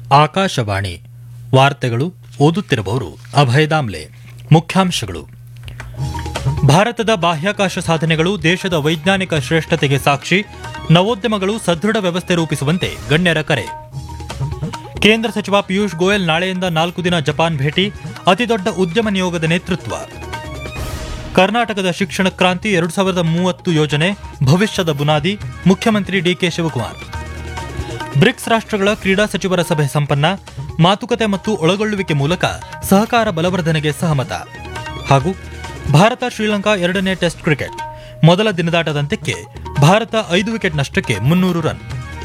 ಆಕಾಶವಾಣಿ ವಾರ್ತೆಗಳು ಓದುತ್ತಿರುವವರು ಅಭಯ ದಾಮ್ಲೆ ಮುಖ್ಯಾಂಶಗಳು ಭಾರತದ ಬಾಹ್ಯಾಕಾಶ ಸಾಧನೆಗಳು ದೇಶದ ವೈಜ್ಞಾನಿಕ ಶ್ರೇಷ್ಠತೆಗೆ ಸಾಕ್ಷಿ ನವೋದ್ಯಮಗಳು ಸದೃಢ ವ್ಯವಸ್ಥೆ ರೂಪಿಸುವಂತೆ ಗಣ್ಯರ ಕರೆ ಕೇಂದ್ರ ಸಚಿವ ಪಿಯೂಷ್ ಗೋಯಲ್ ನಾಳೆಯಿಂದ ನಾಲ್ಕು ದಿನ ಜಪಾನ್ ಭೇಟಿ ಅತಿದೊಡ್ಡ ಉದ್ಯಮ ನಿಯೋಗದ ನೇತೃತ್ವ ಕರ್ನಾಟಕದ ಶಿಕ್ಷಣ ಕ್ರಾಂತಿ ಎರಡು ಸಾವಿರದ ಮೂವತ್ತು ಯೋಜನೆ ಭವಿಷ್ಯದ ಬುನಾದಿ ಮುಖ್ಯಮಂತ್ರಿ ಡಿಕೆ ಶಿವಕುಮಾರ್ ಬ್ರಿಕ್ಸ್ ರಾಷ್ಟ್ರಗಳ ಕ್ರೀಡಾ ಸಚಿವರ ಸಭೆ ಸಂಪನ್ನ ಮಾತುಕತೆ ಮತ್ತು ಒಳಗೊಳ್ಳುವಿಕೆ ಮೂಲಕ ಸಹಕಾರ ಬಲವರ್ಧನೆಗೆ ಸಹಮತ ಹಾಗೂ ಭಾರತ ಶ್ರೀಲಂಕಾ ಎರಡನೇ ಟೆಸ್ಟ್ ಕ್ರಿಕೆಟ್ ಮೊದಲ ದಿನದಾಟದಂತ್ಯಕ್ಕೆ ಭಾರತ ಐದು ವಿಕೆಟ್ ನಷ್ಟಕ್ಕೆ ಮುನ್ನೂರು ರನ್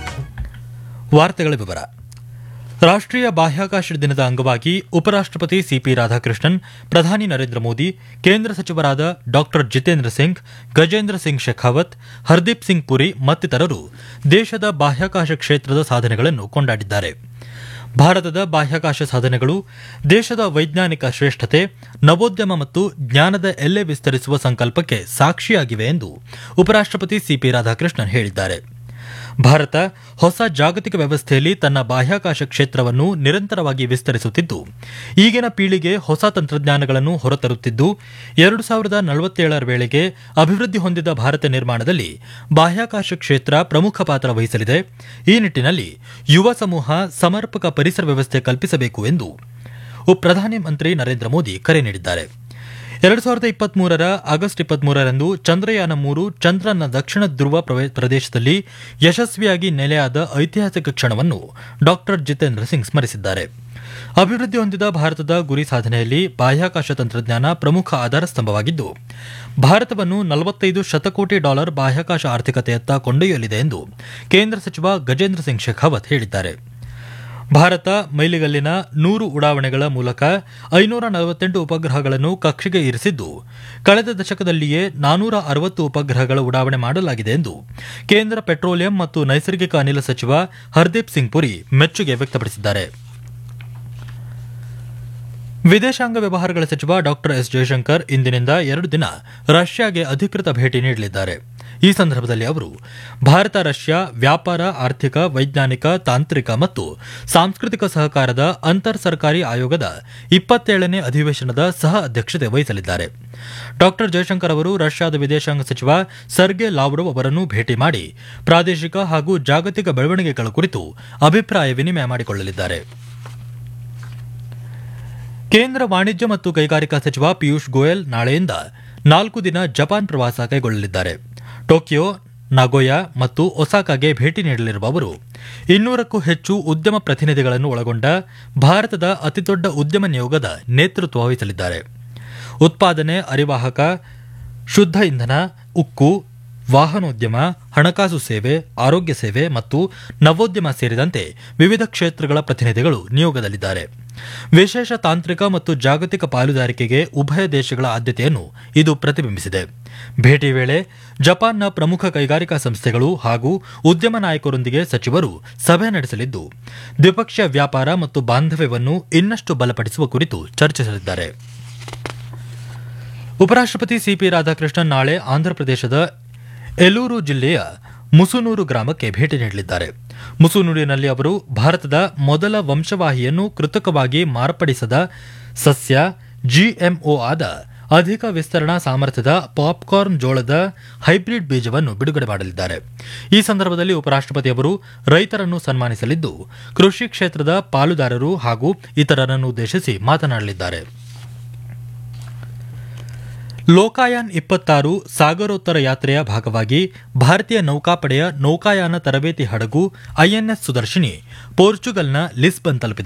ವಾರ್ತೆಗಳ ವಿವರ ರಾಷ್ಟ್ರೀಯ ಬಾಹ್ಯಾಕಾಶ ದಿನದ ಅಂಗವಾಗಿ ಉಪರಾಷ್ಟ್ರಪತಿ ಸಿಪಿ ರಾಧಾಕೃಷ್ಣನ್ ಪ್ರಧಾನಿ ನರೇಂದ್ರ ಮೋದಿ ಕೇಂದ್ರ ಸಚಿವರಾದ ಡಾಕ್ಟರ್ ಜಿತೇಂದ್ರ ಸಿಂಗ್ ಗಜೇಂದ್ರ ಸಿಂಗ್ ಶೆಖಾವತ್ ಹರ್ದೀಪ್ ಸಿಂಗ್ ಪುರಿ ಮತ್ತಿತರರು ದೇಶದ ಬಾಹ್ಯಾಕಾಶ ಕ್ಷೇತ್ರದ ಸಾಧನೆಗಳನ್ನು ಕೊಂಡಾಡಿದ್ದಾರೆ ಭಾರತದ ಬಾಹ್ಯಾಕಾಶ ಸಾಧನೆಗಳು ದೇಶದ ವೈಜ್ಞಾನಿಕ ಶ್ರೇಷ್ಠತೆ ನವೋದ್ಯಮ ಮತ್ತು ಜ್ಞಾನದ ಎಲ್ಲೆ ವಿಸ್ತರಿಸುವ ಸಂಕಲ್ಪಕ್ಕೆ ಸಾಕ್ಷಿಯಾಗಿವೆ ಎಂದು ಉಪರಾಷ್ಟ್ರಪತಿ ಸಿಪಿ ರಾಧಾಕೃಷ್ಣನ್ ಹೇಳಿದ್ದಾರೆ ಭಾರತ ಹೊಸ ಜಾಗತಿಕ ವ್ಯವಸ್ಥೆಯಲ್ಲಿ ತನ್ನ ಬಾಹ್ಯಾಕಾಶ ಕ್ಷೇತ್ರವನ್ನು ನಿರಂತರವಾಗಿ ವಿಸ್ತರಿಸುತ್ತಿದ್ದು ಈಗಿನ ಪೀಳಿಗೆ ಹೊಸ ತಂತ್ರಜ್ಞಾನಗಳನ್ನು ಹೊರತರುತ್ತಿದ್ದು ಎರಡು ಸಾವಿರದ ನಲವತ್ತೇಳರ ವೇಳೆಗೆ ಅಭಿವೃದ್ಧಿ ಹೊಂದಿದ ಭಾರತ ನಿರ್ಮಾಣದಲ್ಲಿ ಬಾಹ್ಯಾಕಾಶ ಕ್ಷೇತ್ರ ಪ್ರಮುಖ ಪಾತ್ರ ವಹಿಸಲಿದೆ ಈ ನಿಟ್ಟಿನಲ್ಲಿ ಯುವ ಸಮೂಹ ಸಮರ್ಪಕ ಪರಿಸರ ವ್ಯವಸ್ಥೆ ಕಲ್ಪಿಸಬೇಕು ಎಂದು ಪ್ರಧಾನಮಂತ್ರಿ ನರೇಂದ್ರ ಮೋದಿ ಕರೆ ನೀಡಿದ್ದಾರೆ ಎರಡು ಸಾವಿರದ ಇಪ್ಪತ್ಮೂರರ ಆಗಸ್ಟ್ ಇಪ್ಪತ್ಮೂರರಂದು ಚಂದ್ರಯಾನ ಮೂರು ಚಂದ್ರನ ದಕ್ಷಿಣ ಧ್ರುವ ಪ್ರದೇಶದಲ್ಲಿ ಯಶಸ್ವಿಯಾಗಿ ನೆಲೆಯಾದ ಐತಿಹಾಸಿಕ ಕ್ಷಣವನ್ನು ಡಾಕ್ಟರ್ ಜಿತೇಂದ್ರ ಸಿಂಗ್ ಸ್ಮರಿಸಿದ್ದಾರೆ ಅಭಿವೃದ್ಧಿ ಹೊಂದಿದ ಭಾರತದ ಗುರಿ ಸಾಧನೆಯಲ್ಲಿ ಬಾಹ್ಯಾಕಾಶ ತಂತ್ರಜ್ಞಾನ ಪ್ರಮುಖ ಆಧಾರ ಸ್ತಂಭವಾಗಿದ್ದು ಭಾರತವನ್ನು ನಲವತ್ತೈದು ಶತಕೋಟಿ ಡಾಲರ್ ಬಾಹ್ಯಾಕಾಶ ಆರ್ಥಿಕತೆಯತ್ತ ಕೊಂಡೊಯ್ಯಲಿದೆ ಎಂದು ಕೇಂದ್ರ ಸಚಿವ ಗಜೇಂದ್ರ ಸಿಂಗ್ ಶೆಖಾವತ್ ಹೇಳಿದ್ದಾರೆ ಭಾರತ ಮೈಲಿಗಲ್ಲಿನ ನೂರು ಉಡಾವಣೆಗಳ ಮೂಲಕ ಐನೂರ ನಲವತ್ತೆಂಟು ಉಪಗ್ರಹಗಳನ್ನು ಕಕ್ಷೆಗೆ ಇರಿಸಿದ್ದು ಕಳೆದ ದಶಕದಲ್ಲಿಯೇ ನಾನೂರ ಅರವತ್ತು ಉಪಗ್ರಹಗಳ ಉಡಾವಣೆ ಮಾಡಲಾಗಿದೆ ಎಂದು ಕೇಂದ್ರ ಪೆಟ್ರೋಲಿಯಂ ಮತ್ತು ನೈಸರ್ಗಿಕ ಅನಿಲ ಸಚಿವ ಹರ್ದೀಪ್ ಸಿಂಗ್ ಪುರಿ ಮೆಚ್ಚುಗೆ ವ್ಯಕ್ತಪಡಿಸಿದ್ದಾರೆ ವಿದೇಶಾಂಗ ವ್ಯವಹಾರಗಳ ಸಚಿವ ಡಾಕ್ಟರ್ ಎಸ್ ಜಯಶಂಕರ್ ಇಂದಿನಿಂದ ಎರಡು ದಿನ ರಷ್ಯಾಗೆ ಅಧಿಕೃತ ಭೇಟಿ ನೀಡಲಿದ್ದಾರೆ ಈ ಸಂದರ್ಭದಲ್ಲಿ ಅವರು ಭಾರತ ರಷ್ಯಾ ವ್ಯಾಪಾರ ಆರ್ಥಿಕ ವೈಜ್ಞಾನಿಕ ತಾಂತ್ರಿಕ ಮತ್ತು ಸಾಂಸ್ಕೃತಿಕ ಸಹಕಾರದ ಅಂತರ್ ಸರ್ಕಾರಿ ಆಯೋಗದ ಇಪ್ಪತ್ತೇಳನೇ ಅಧಿವೇಶನದ ಸಹ ಅಧ್ಯಕ್ಷತೆ ವಹಿಸಲಿದ್ದಾರೆ ಡಾಕ್ಟರ್ ಜಯಶಂಕರ್ ಅವರು ರಷ್ಯಾದ ವಿದೇಶಾಂಗ ಸಚಿವ ಸರ್ಗೆ ಲಾವ್ರೋವ್ ಅವರನ್ನು ಭೇಟಿ ಮಾಡಿ ಪ್ರಾದೇಶಿಕ ಹಾಗೂ ಜಾಗತಿಕ ಬೆಳವಣಿಗೆಗಳ ಕುರಿತು ಅಭಿಪ್ರಾಯ ವಿನಿಮಯ ಮಾಡಿಕೊಳ್ಳಲಿದ್ದಾರೆ ಕೇಂದ್ರ ವಾಣಿಜ್ಯ ಮತ್ತು ಕೈಗಾರಿಕಾ ಸಚಿವ ಪಿಯೂಷ್ ಗೋಯಲ್ ನಾಳೆಯಿಂದ ನಾಲ್ಕು ದಿನ ಜಪಾನ್ ಪ್ರವಾಸ ಕೈಗೊಳ್ಳಲಿದ್ದಾರೆ ಟೋಕಿಯೋ ನಗೋಯಾ ಮತ್ತು ಒಸಾಕಾಗೆ ಭೇಟಿ ನೀಡಲಿರುವ ಅವರು ಇನ್ನೂರಕ್ಕೂ ಹೆಚ್ಚು ಉದ್ಯಮ ಪ್ರತಿನಿಧಿಗಳನ್ನು ಒಳಗೊಂಡ ಭಾರತದ ಅತಿದೊಡ್ಡ ಉದ್ಯಮ ನಿಯೋಗದ ನೇತೃತ್ವ ವಹಿಸಲಿದ್ದಾರೆ ಉತ್ಪಾದನೆ ಅರಿವಾಹಕ ಶುದ್ಧ ಇಂಧನ ಉಕ್ಕು ವಾಹನೋದ್ಯಮ ಹಣಕಾಸು ಸೇವೆ ಆರೋಗ್ಯ ಸೇವೆ ಮತ್ತು ನವೋದ್ಯಮ ಸೇರಿದಂತೆ ವಿವಿಧ ಕ್ಷೇತ್ರಗಳ ಪ್ರತಿನಿಧಿಗಳು ನಿಯೋಗದಲ್ಲಿದ್ದಾರೆ ವಿಶೇಷ ತಾಂತ್ರಿಕ ಮತ್ತು ಜಾಗತಿಕ ಪಾಲುದಾರಿಕೆಗೆ ಉಭಯ ದೇಶಗಳ ಆದ್ಯತೆಯನ್ನು ಇದು ಪ್ರತಿಬಿಂಬಿಸಿದೆ ಭೇಟಿ ವೇಳೆ ಜಪಾನ್ನ ಪ್ರಮುಖ ಕೈಗಾರಿಕಾ ಸಂಸ್ಥೆಗಳು ಹಾಗೂ ಉದ್ಯಮ ನಾಯಕರೊಂದಿಗೆ ಸಚಿವರು ಸಭೆ ನಡೆಸಲಿದ್ದು ದ್ವಿಪಕ್ಷೀಯ ವ್ಯಾಪಾರ ಮತ್ತು ಬಾಂಧವ್ಯವನ್ನು ಇನ್ನಷ್ಟು ಬಲಪಡಿಸುವ ಕುರಿತು ಚರ್ಚಿಸಲಿದ್ದಾರೆ ಉಪರಾಷ್ಟ್ರಪತಿ ಸಿಪಿ ರಾಧಾಕೃಷ್ಣನ್ ನಾಳೆ ಆಂಧ್ರಪ್ರದೇಶದ ಎಲೂರು ಜಿಲ್ಲೆಯ ಮುಸುನೂರು ಗ್ರಾಮಕ್ಕೆ ಭೇಟಿ ನೀಡಲಿದ್ದಾರೆ ಮುಸುನೂರಿನಲ್ಲಿ ಅವರು ಭಾರತದ ಮೊದಲ ವಂಶವಾಹಿಯನ್ನು ಕೃತಕವಾಗಿ ಮಾರ್ಪಡಿಸದ ಸಸ್ಯ ಜಿಎಂಒ ಆದ ಅಧಿಕ ವಿಸ್ತರಣಾ ಸಾಮರ್ಥ್ಯದ ಪಾಪ್ಕಾರ್ನ್ ಜೋಳದ ಹೈಬ್ರಿಡ್ ಬೀಜವನ್ನು ಬಿಡುಗಡೆ ಮಾಡಲಿದ್ದಾರೆ ಈ ಸಂದರ್ಭದಲ್ಲಿ ಉಪರಾಷ್ಟ್ರಪತಿ ಅವರು ರೈತರನ್ನು ಸನ್ಮಾನಿಸಲಿದ್ದು ಕೃಷಿ ಕ್ಷೇತ್ರದ ಪಾಲುದಾರರು ಹಾಗೂ ಇತರರನ್ನು ಉದ್ದೇಶಿಸಿ ಮಾತನಾಡಲಿದ್ದಾರೆ ಲೋಕಾಯಾನ್ ಇಪ್ಪತ್ತಾರು ಸಾಗರೋತ್ತರ ಯಾತ್ರೆಯ ಭಾಗವಾಗಿ ಭಾರತೀಯ ನೌಕಾಪಡೆಯ ನೌಕಾಯಾನ ತರಬೇತಿ ಹಡಗು ಐಎನ್ಎಸ್ ಸುದರ್ಶಿನಿ ಪೋರ್ಚುಗಲ್ನ ಲಿಸ್ಬನ್ ತಲುಪಿದೆ